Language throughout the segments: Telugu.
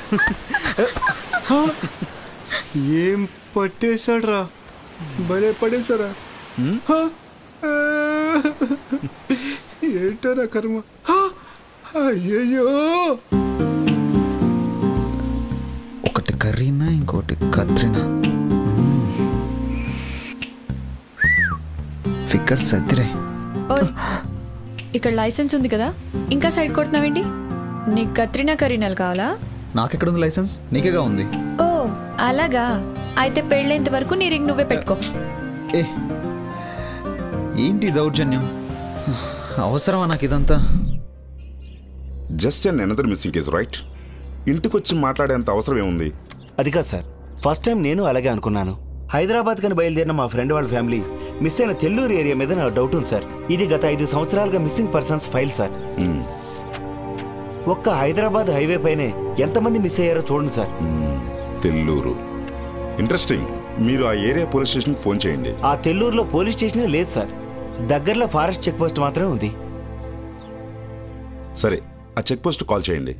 ఏం పట్టేశాడ్రా భలే పడేశారా హా? ఆ, ఏంటో నా కర్మ హా? అయ్యయ్యో ఒకటి కర్రీనా ఇంకోటి కత్రినా ఫిక్కర్ సత్తిరే ఓయ్ ఇక్కడ లైసెన్స్ ఉంది కదా ఇంకా సైడ్ కొడుతున్నావేంటి నీకు కత్రినా కరీనాలు కావాలా నాకెక్కడుంది లైసెన్స్ నీకేగా ఉంది ఓ అలాగా అయితే పెళ్ళేంత వరకు నీ రింగ్ నువ్వే పెట్టుకో ఏ ఏంటి ఈ దౌర్జన్యం అవసరమా నాకు ఇదంతా just and another missing case right ఇంటికొచ్చి మాట్లాడేంత అవసరం ఏముంది అది కాదు సార్ ఫస్ట్ టైం నేను అలాగే అనుకున్నాను హైదరాబాద్ కని బయలుదేరిన మా ఫ్రెండ్ వాళ్ళ ఫ్యామిలీ మిస్ అయిన తెల్లూరు ఏరియా మీద నాకు డౌట్ ఉంది సార్ ఇది గత ఐదు సంవత్సరాలుగా missing persons file sir hmm. ఒక్క హైదరాబాద్ హైవే పైనే ఎంతమంది మిస్ అయ్యారో చూడండి సార్ మ్మ్. తెల్లూరు ఇంట్రెస్టింగ్ మీరు ఆ ఏరియా పోలీస్ స్టేషన్కి ఫోన్ చేయండి ఆ తెల్లూరులో పోలీస్ స్టేషనే లేదు సార్ దగ్గరలో ఫారెస్ట్ చెక్ పోస్ట్ మాత్రమే ఉంది సరే ఆ చెక్ పోస్ట్ కాల్ చేయండి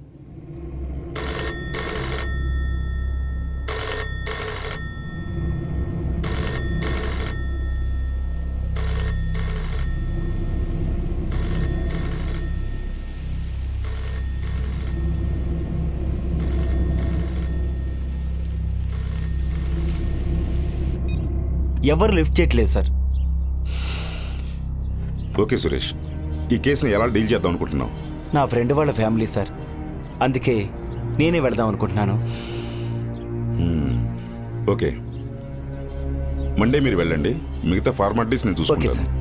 ఎవరు లిఫ్ట్ చేయట్లేదు సార్ ఓకే సురేష్ ఈ కేసుని ఎలా డీల్ చేద్దాం అనుకుంటున్నావు నా ఫ్రెండ్ వాళ్ళ ఫ్యామిలీ సార్ అందుకే నేనే వెళదాం అనుకుంటున్నాను ఓకే మండే మీరు వెళ్ళండి మిగతా ఫార్మాలిటీస్ నేను ఓకే చూసుకుంటాను సార్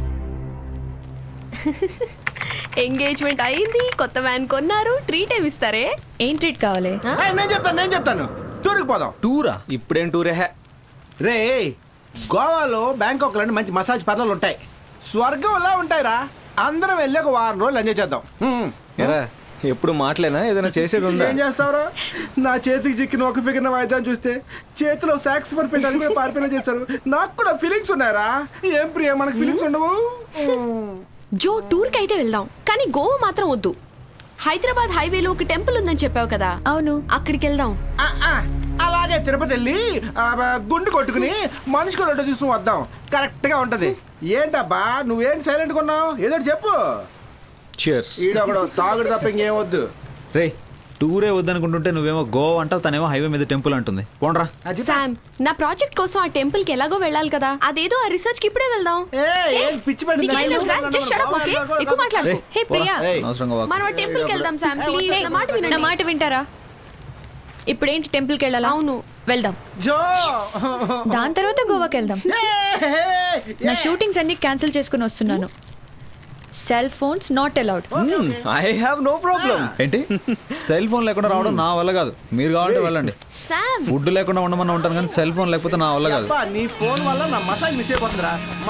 ఎంగేజ్మెంట్ అయింది కొత్త వ్యాన్ కొన్నారు ట్రీట్ ఏమి ఇస్తారే ఏం ట్రీట్ కావాలి ఏయ్, నేను చెప్తాను నేను చెప్తాను టూర్కి పోదాం టూరా ఇప్పుడేం టూరే హే రే గోవాలో బ్యాంకాక్ లాంటి మంచి మసాజ్ పార్లర్లు ఉంటాయి స్వర్గంలా ఉంటాయిరా అందరం వెళ్ళి ఒక వారం రోజులు ఎంజాయ్ చేద్దాం హ్మ్. ఎరా ఎప్పుడు మాటలేనా ఏదైనా చేసేది ఉందా ఏం చేస్తావురా నా చేతికి చిక్కిన ఒక ఫిగర్ వాయిద్యాన్ని చూస్తే చేతిలో సాక్స్ ఫర్ పెట్టడానికి కూడా పారిపోయినా చేస్తారు నాకు కూడా ఫీలింగ్స్ ఉన్నాయరా ఏం ప్రియ మనకు ఫీలింగ్స్ ఉండవు హ్మ్. జో టూర్ కి అయితే వెళ్దాం కానీ గోవా మాత్రం వద్దు హైదరాబాద్ హైవేలో ఒక టెంపుల్ ఉందని చెప్పావు కదా అవును అక్కడికి వెళ్దాం ఆ, ఆ, అలాగే తిరుపతి వెళ్ళి ఆ, బ- గుండు కొట్టుకుని మనిషికి లడ్డు తీసుకుని వద్దాం కరెక్ట్ గా ఉంటది ఏంటబ్బా నువ్వేంటి సైలెంట్ కొన్నావు ఏదో ఒకటి చెప్పు చియర్స్ ఈడొకడు తాగుడు తప్ప ఇంకేం వద్దు రే టూరే వద్దనుకుంటుంటే నువ్వేమో గోవా అంటావు తనేమో హైవే మీద టెంపుల్ అంటుంది పోండ్రా అది శామ్ నా ప్రాజెక్ట్ కోసం ఆ టెంపుల్ కి ఎలాగో వెళ్ళాలి కదా అదేదో ఆ రీసెర్చ్ కి ఇప్పుడే వెళ్దాం ఏ, ఏం పిచ్చి పడింది? నీకేం తెలుసురా? Just shut up, okay? ఎక్కువ మాట్లాడు హే ప్రియా పోరా. అనవసరంగా వాక్. మనం ఆ టెంపుల్ కి వెళ్దాం శామ్ ప్లీజ్ నా మాట నా వినండి మాట వింటారా ఇప్పుడేంటి టెంపుల్కి వెళ్ళాలా అవును. వెళ్దాం జో దాని తర్వాత గోవాకి వెళ్దాం నా షూటింగ్స్ అన్ని క్యాన్సిల్ చేసుకుని వస్తున్నాను cell phones not allowed I have no problem ఏంటి సెల్ ఫోన్ లేకుండా రావడం నా వల్ల కాదు మీరు కావాలంటే వెళ్ళండి శామ్ ఫుడ్ లేకుండా ఉండమని ఉంటాను కానీ సెల్ ఫోన్ లేకపోతే నా వల్ల కాదు అబ్బా, నీ ఫోన్ వల్ల నా మసాజ్ మిస్ అయిపోతుందిరా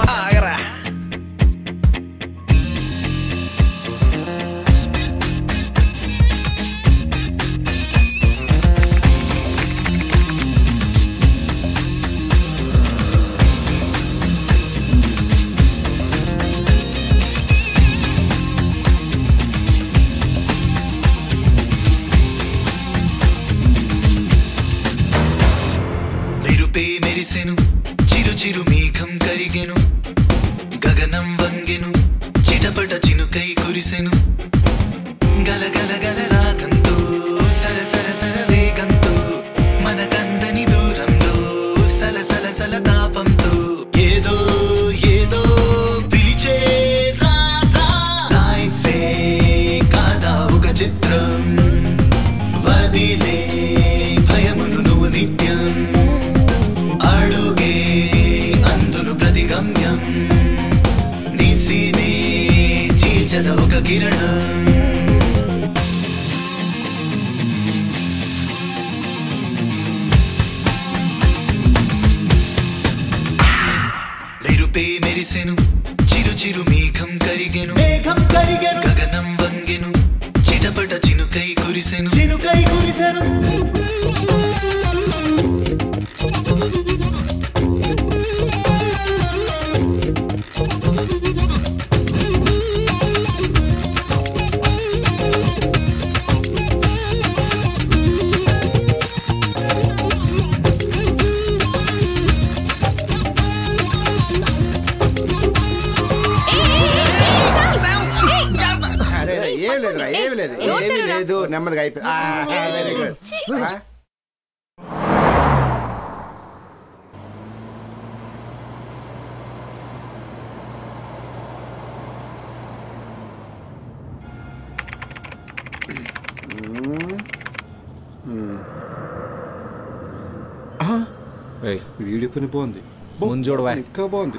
మెరుపే మెరిసెను చిరు చిరు మేఘం కరిగెను గగనం వంగెను చిటపట చినుకై కురిసెను గలగల గల రాగంతో సర సర సర వేగంతో మనకందని దూరంలో సల సల సల తాపంతో ఏదో ఏదో పిలిచే రా రా లైఫే కాదా ఒక చిత్రం వదిలే భయమును నువ్వు నిత్యం అడుగే అందును ప్రతిగమ్యం నిసినే చీల్చద ఒక కిరణం మెరుపే మెరిసెను చిరు చిరు మేఘం కరిగెను మేఘం కరిగెను గగనం వంగెను చిటపట చినుకై కురిసెను చినుకై కురిసెను ఏమి లేదు నోరు ఏమి తెరువురా. లేదు నెమ్మదిగా అయిపోయింది వెరీ గుడ్ ఏయ్, వీడి పని బాగుంది ముందు చూడవా ఇంకా బాగుంది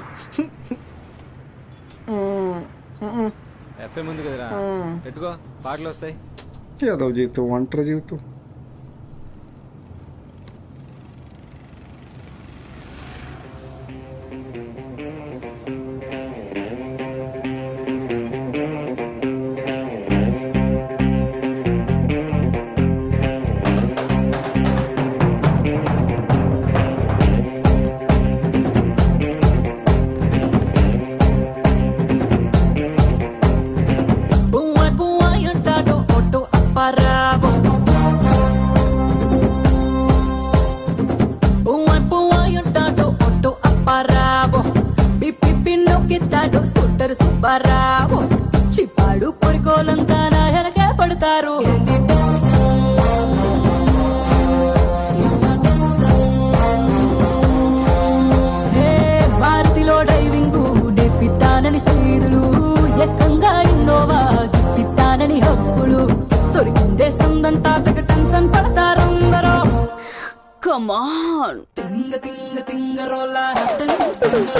ఎఫ్ఎం ఉంది కదరా పెట్టుకో పాటలు వస్తాయి ఏదో జీవితం ఒంటరి జీవితం Buai buai andado oto apparavo Buai buai andado oto apparavo Pipi pinno కిత్తాడు స్కూటర్ సుబ్బారావు చిప్పాడు పొడికోలంతా నా వెనకే పడతారు ఏంది టెన్షన్? ఏమా టెన్షన్? హే భారతిలో డ్రైవింగ్ డెప్పిస్తానని సైదులు ఎక్కంగా ఇన్నోవా గిట్టిస్తానని హక్కులు దొరికిందే సందంతా తెగ టెన్షన్ పడతారందరూ కమాన్ తింగ తింగ తింగ రోలా టెన్షన్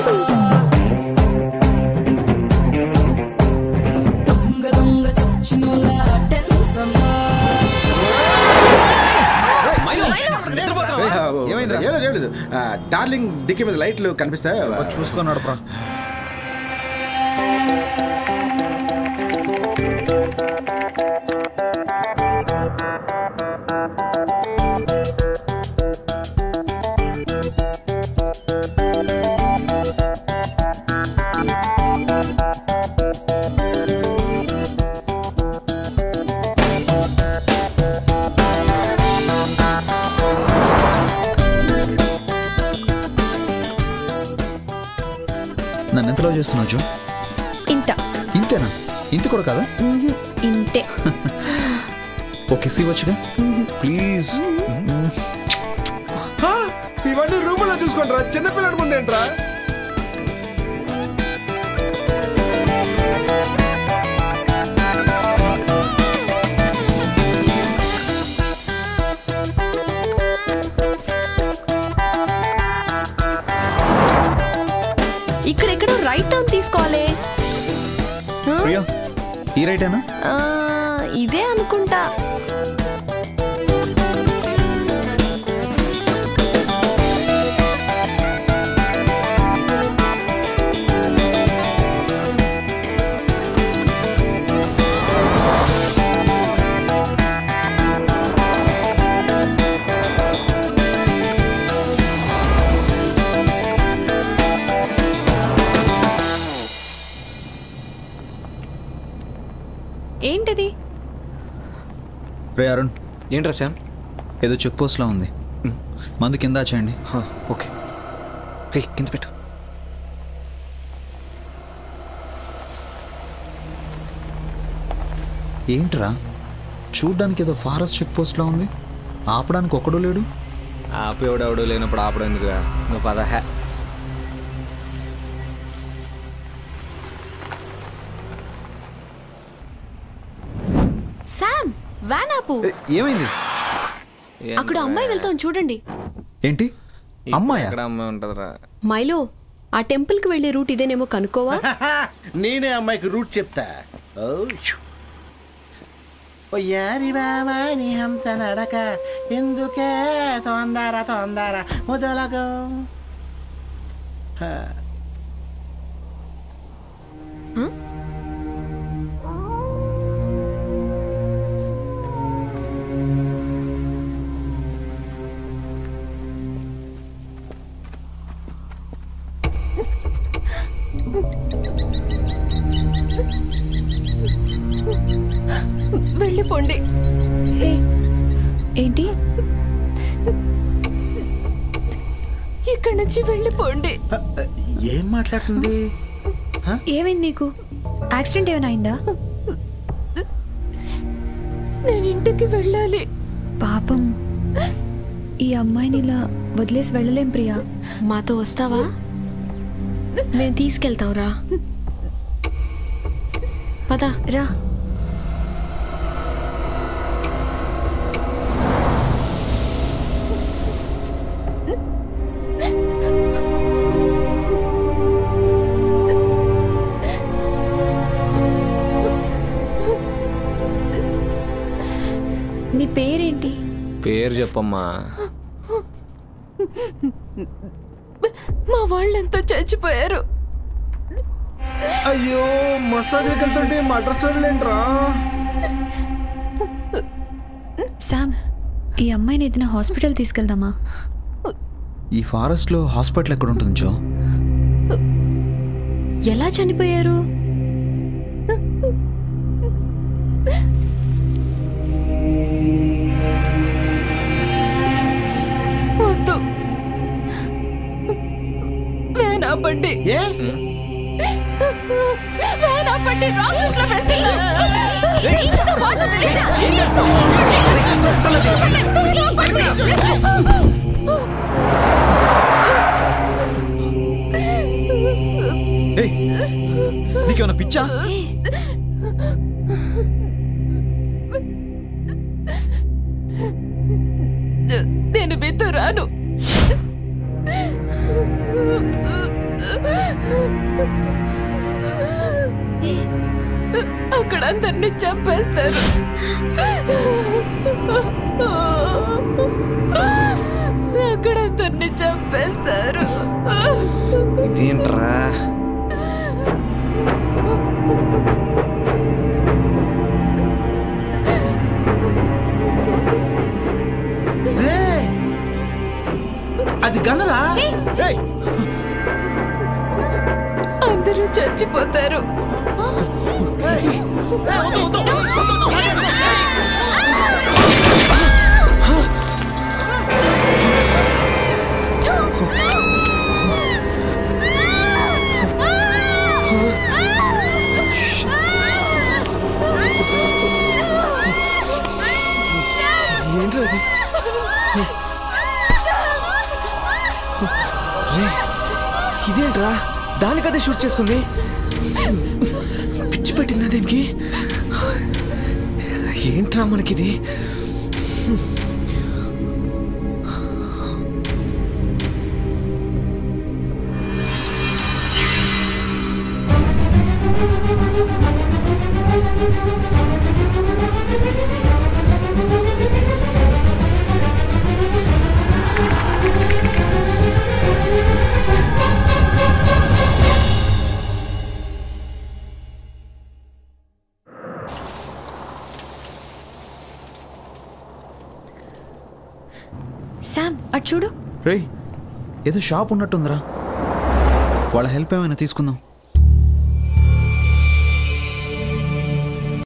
దొంగ దొంగ సచ్చినోలా టెన్షన్ ఏమైందిరా? ఏం లేదు, ఏం లేదు ఆ, డార్లింగ్ డిక్కీ మీద లైట్లు కనిపిస్తాయి చూసుకొని నడపరా నన్ను ఎంతలో చేస్తున్నావు జో ఇంత ఇంతేనా ఇంత కూడా కాదా మ్హూ, ఇంతే ఓకే సి వచ్చుగా ప్లీజ్ ఇవన్నీ రూమ్ లో చూసుకోండిరా చిన్నపిల్లడి ముందేంట్రా ఇక్కడెక్కడో రైట్ టర్న్ తీసుకోవాలి ప్రియా ఈ రైటేనా ఆ, ఇదే అనుకుంటా ఏంటది రే అరుణ్ ఏంట్రా శ్యామ్ ఏదో చెక్ పోస్ట్లా ఉంది మందు కింద చేయండి ఓకే రే కింద పెట్టు ఏంట్రా చూడ్డానికి ఏదో ఫారెస్ట్ చెక్ పోస్ట్లా ఉంది ఆపడానికి ఒక్కడు లేడు ఆపేవాడెవడు లేనప్పుడు ఆపడం ఎందుకు నువ్వు పద హ్యా శామ్ వ్యాన్ ఆపు ఏ, ఏమైంది అక్కడ అమ్మాయి వెళ్తాం చూడండి ఏంటి అమ్మాయా ఎక్కడ అమ్మాయి ఉంటుందిరా మైలో ఆ టెంపుల్ కి వెళ్లే రూట్ ఇదేనేమో కనుక్కోవా నేనే అమ్మాయికి రూట్ చెప్తా ఓ షు. ఓ యారి బావా నీ హంస నడక ఎందుకే తొందర తొందర మొదలగో హా. వెళ్ళిపోండి ఏ, ఏంటి ఇక్కడి నుంచి వెళ్ళిపోండి ఏం మాట్లాడుతుంది ఏమైంది నీకు యాక్సిడెంట్ ఏమైనా అయిందా నేను ఇంటికి వెళ్ళాలి పాపం ఈ అమ్మాయిని ఇలా వదిలేసి వెళ్ళలేం ప్రియా మాతో వస్తావా మేము తీసుకెళ్తాం రా పద రా నీ పేరేంటి పేరు చెప్పమ్మా మా వాళ్ళంతా చచ్చిపోయారు అయ్యో మసాజ్ వెళ్తుంటే మటర్ స్టోరీలు ఏంట్రా శామ్ ఈ అమ్మాయిని ఏదైనా హాస్పిటల్ తీసుకెళ్దామా ఈ ఫారెస్ట్ లో హాస్పిటల్ ఎక్కడ ఉంటుంది జో ఎలా చనిపోయారు వద్దు వ్యాన్ ఆపండి ఏ వ్యాన్ ఆపండి రాంగ్ రూట్ లో వెళ్తున్నాం ఇంత మాట వినరా? ఏయ్ నీకేమైనా పిచ్చా నేను మీతో రాను అక్కడ అందరిని చంపేస్తారు అక్కడ అందరిని చంపేస్తారు ఇదేంట్రా రే అది గన్నరా అందరూ చచ్చిపోతారు ఏంట్రా ఇది రే ఇదేంట్రా దానికదే షూట్ చేసుకుంది పిచ్చి పెట్టిందా దీనికి ఏంట్రా మనకిది శామ్ అటు చూడు రేయ్ ఏదో షాప్ ఉన్నట్టుందిరా వాళ్ళ హెల్ప్ ఏమైనా తీసుకుందాం